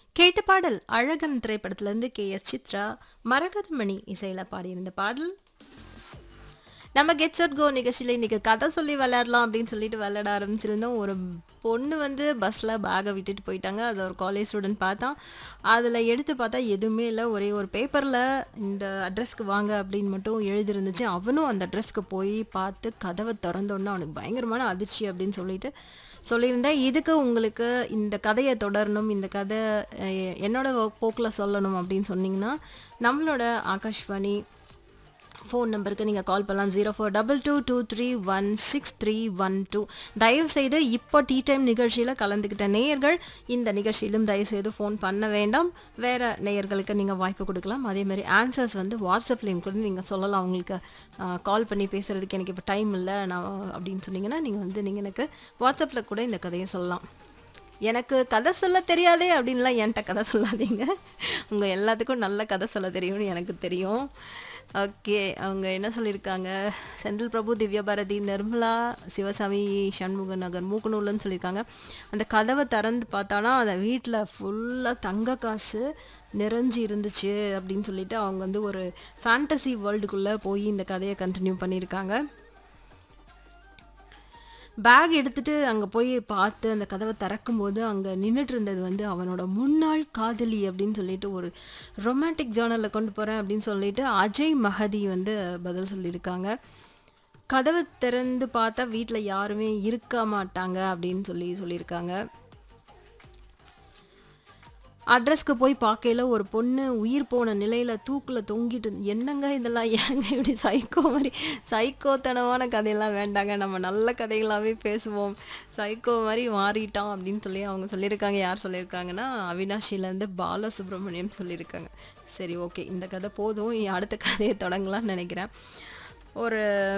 கேட்ட பாடல் அழகன் திரைப்படத்திலிருந்து கே எஸ் சித்ரா மரகதமணி இசையில பாடியிருந்த பாடல் நம்ம கெட்ஸ் அட் கோ நிகழ்ச்சியில் இன்னைக்கு கதை சொல்லி விளையாடலாம் அப்படின்னு சொல்லிட்டு விளையாட ஆரம்பிச்சிருந்தோம் ஒரு பொண்ணு வந்து பஸ்ஸில் பேக்கை விட்டுட்டு போயிட்டாங்க அது ஒரு காலேஜ் ஸ்டூடெண்ட் பார்த்தா அதில் எடுத்து பார்த்தா எதுவுமே இல்லை ஒரே ஒரு பேப்பரில் இந்த அட்ரஸ்க்கு வாங்க அப்படின்னு மட்டும் எழுதிருந்துச்சு அவனும் அந்த அட்ரஸ்க்கு போய் பார்த்து கதவை திறந்தோன்னே அவனுக்கு பயங்கரமான அதிர்ச்சி அப்படின்னு சொல்லிட்டு சொல்லியிருந்தேன் இதுக்கு உங்களுக்கு இந்த கதையை தொடரணும் இந்த கதை அஹ், என்னோட போக்கில் சொல்லணும் அப்படின்னு சொன்னீங்கன்னா நம்மளோட ஆகாஷ்வாணி ஃபோன் நம்பருக்கு நீங்கள் கால் பண்ணலாம் zero four double two two three one six three one two தயவுசெய்து இப்போ டீ டைம் நிகழ்ச்சியில் கலந்துக்கிட்ட நேயர்கள் இந்த நிகழ்ச்சியிலும் தயவுசெய்து ஃபோன் பண்ண வேண்டாம் வேறு நேயர்களுக்கு நீங்கள் வாய்ப்பு கொடுக்கலாம் அதே மாதிரி ஆன்சர்ஸ் வந்து வாட்ஸ்அப்லேயும் கூட நீங்கள் சொல்லலாம் உங்களுக்கு கால் பண்ணி பேசுகிறதுக்கு எனக்கு இப்போ டைம் இல்லை நான் அப்படின்னு சொன்னீங்கன்னா நீங்கள் வந்து நீங்கள் எனக்கு வாட்ஸ்அப்பில் கூட இந்த கதையை சொல்லலாம் எனக்கு கதை சொல்ல தெரியாதே அப்படின்லாம் என்கிட்ட கதை சொல்லாதீங்க உங்கள் எல்லாத்துக்கும் நல்ல கதை சொல்ல தெரியும்னு எனக்கு தெரியும் ஓகே அவங்க என்ன சொல்லியிருக்காங்க செந்தில் பிரபு திவ்யா பாரதி நிர்மலா சிவசாமி சண்முக நகர் மூக்கனூர்லன்னு சொல்லியிருக்காங்க அந்த கதவை திறந்து பார்த்தானா அந்த வீட்டில் ஃபுல்லாக தங்க காசு நிறைஞ்சு இருந்துச்சு அப்படின்னு சொல்லிட்டு அவங்க வந்து ஒரு ஃபேண்டசி வேர்ல்டுக்குள்ளே போய் இந்த கதையை கண்டினியூ பண்ணியிருக்காங்க பேக் எடுத்துட்டு அங்கே போய் பார்த்து அந்த கதவை திறக்கும்போது அங்கே நின்றுட்டு இருந்தது வந்து அவனோட முன்னாள் காதலி அப்படின்னு சொல்லிட்டு ஒரு ரொமான்டிக் ஜேர்னலில் கொண்டு போகிறேன் அப்படின்னு சொல்லிட்டு அஜய் மஹதி வந்து பதில் சொல்லியிருக்காங்க கதவை திறந்து பார்த்தா வீட்டில் யாருமே இருக்க மாட்டாங்க அப்படின்னு சொல்லி சொல்லியிருக்காங்க அட்ரஸ்க்கு போய் பார்க்கையில ஒரு பொண்ணு உயிர் போன நிலையில தூக்குல தொங்கிட்டு என்னங்க இதெல்லாம் ஏங்க இப்படி சைக்கோ மாதிரி சைக்கோத்தனமான கதையெல்லாம் வேண்டாங்க நம்ம நல்ல கதைகளாகவே பேசுவோம் சைக்கோ மாதிரி மாறிட்டான் அப்படின்னு சொல்லி அவங்க சொல்லியிருக்காங்க யார் சொல்லியிருக்காங்கன்னா அவினாஷிலேருந்து பாலசுப்ரமணியம் சொல்லியிருக்காங்க சரி ஓகே இந்த கதை போதும் இனி அடுத்த கதையை தொடங்கலாம்னு நினைக்கிறேன் ஒரு